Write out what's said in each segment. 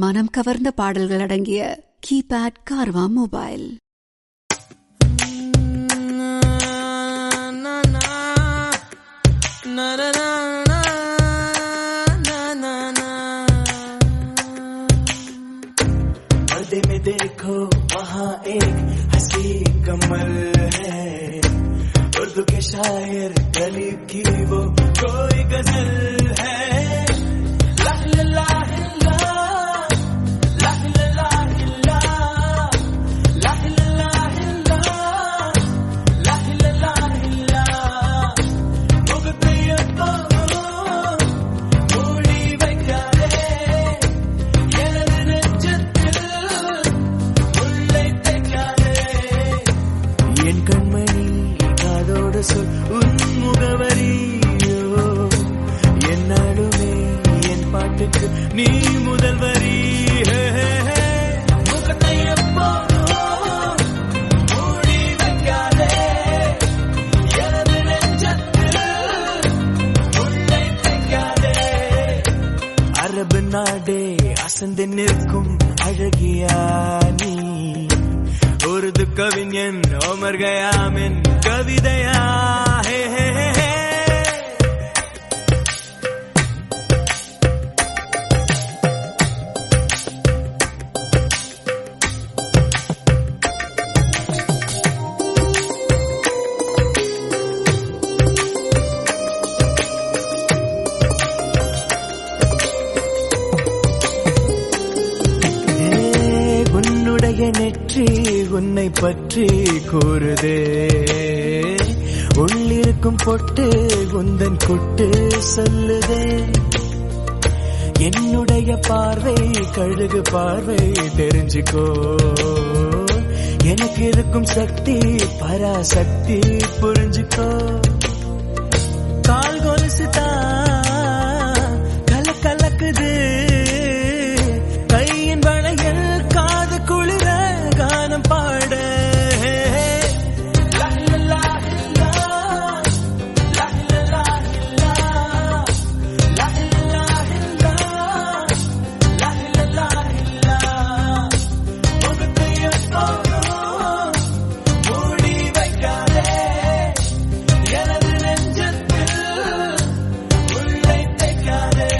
மனம் கவர்ந்த பாடல்கள் அடங்கிய கீபேட் கார்வா மொபைல் पर्दे में देखो वहाँ एक हंसी कमल है उर्दू के शायर गली की वो कोई गजल है लाह लाह लाह, लाह लाह लाह, लाह लाह लाह, लाह लाह लाह. முகத்தையப்போ மூடி வைக்காதே எனது நெஞ்சத்தில் உள்ளே தைக்காதே என் கண்மணி காதோடு சொல் உன் முகவரியோ என்னாலுமே என் பாட்டுக்கு நீ முதல் வரி ஹே, ஹே, ஹே. முகத்தை எப்போதும் மூடி வைக்காதே எனது நெஞ்சத்தில் உள்ளே தைக்காதே அரபு நாடே அசந்து நிற்கும் அழகியா நீ உருது கவிஞன் ஓமர் கயாமின் கவிதையா ஹே ஹே ஹே ஹே. ஏ, உன்னுடைய நெற்றி உன்னை பற்றி கூறுதே உள்ளிருக்கும் பொட்டு உந்தன் குட்டு சொல்லுதே என்னுடைய பார்வை கழுகு பார்வை தெரிஞ்சுக்கோ எனக்கு இருக்கும் சக்தி பராசக்தி புரிஞ்சுக்கோ கால் கொலுசு தான் கல கலக்குது கையின் வளையல் காது குளிர கானம் பாட மூடி வைக்காதே எனது நெஞ்சத்தில் உள்ளே தைக்காதே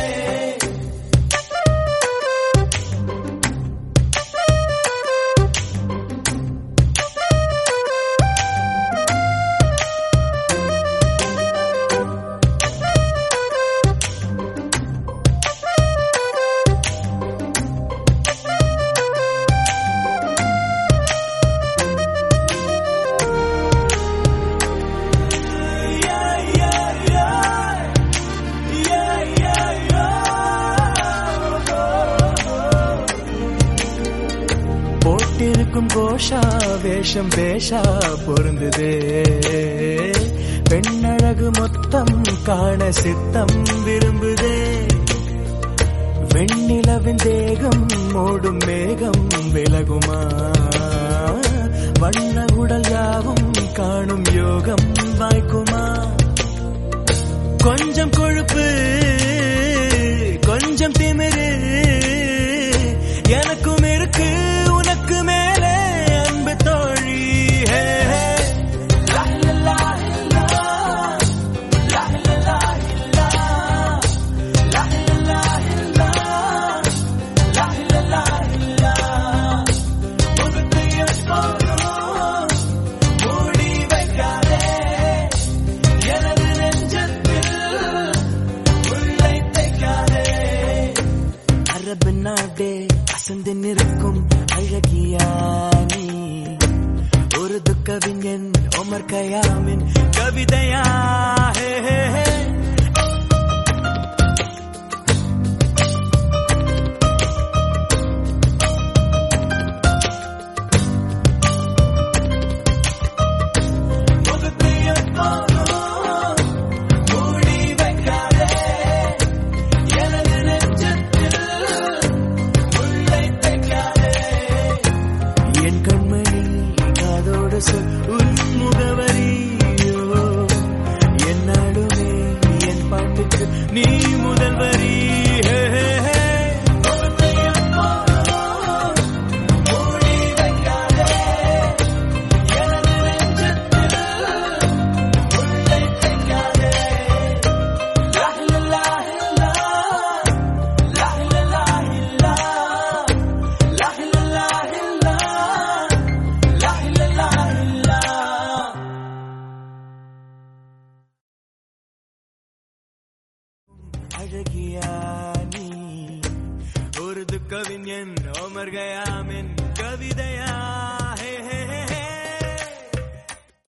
போட்டிருக்கும் கோஷா வேஷம் பேஷா பொருந்துதே பெண்ணழகு மொத்தம் காண சித்தம் விரும்புதே வெண்ணிலவின் தேகம் மூடும் மேகம் விலகுமா வண்ண உடல் யாவும் காணும் யோகம் வாய்க்குமா கொஞ்சம் கொழுப்பு கொஞ்சம் திமிரு எனக்கும் இருக்கு உனக்கு மேலே அன்பு தோழி ஹே, ஹே. லா, லா, லா, லா. லா, லா, லா, லா. லா, லா, லா, லா. லா, லா, லா, லா. முகத்தை எப்போதும் மூடி வைக்காதே எனது நெஞ்சத்தில் உள்ளே தைக்காதே அரபு நாடே அசந்து நிற்கும் அழகியா நீ உருது கவிஞன் ஒமர் கயாமின் கவிதையா ஹே ஹே ஹே முகத்தை எப்போதும் மூடி வைக்காதே எனது நெஞ்சத்தில் உள்ளே தைக்காதே என் கண்மணி காதோடு சொல் உன் முகவரியோ என்னாலுமே जिंदगिया नी उर्दू कवियन उमर गया मिन कविदया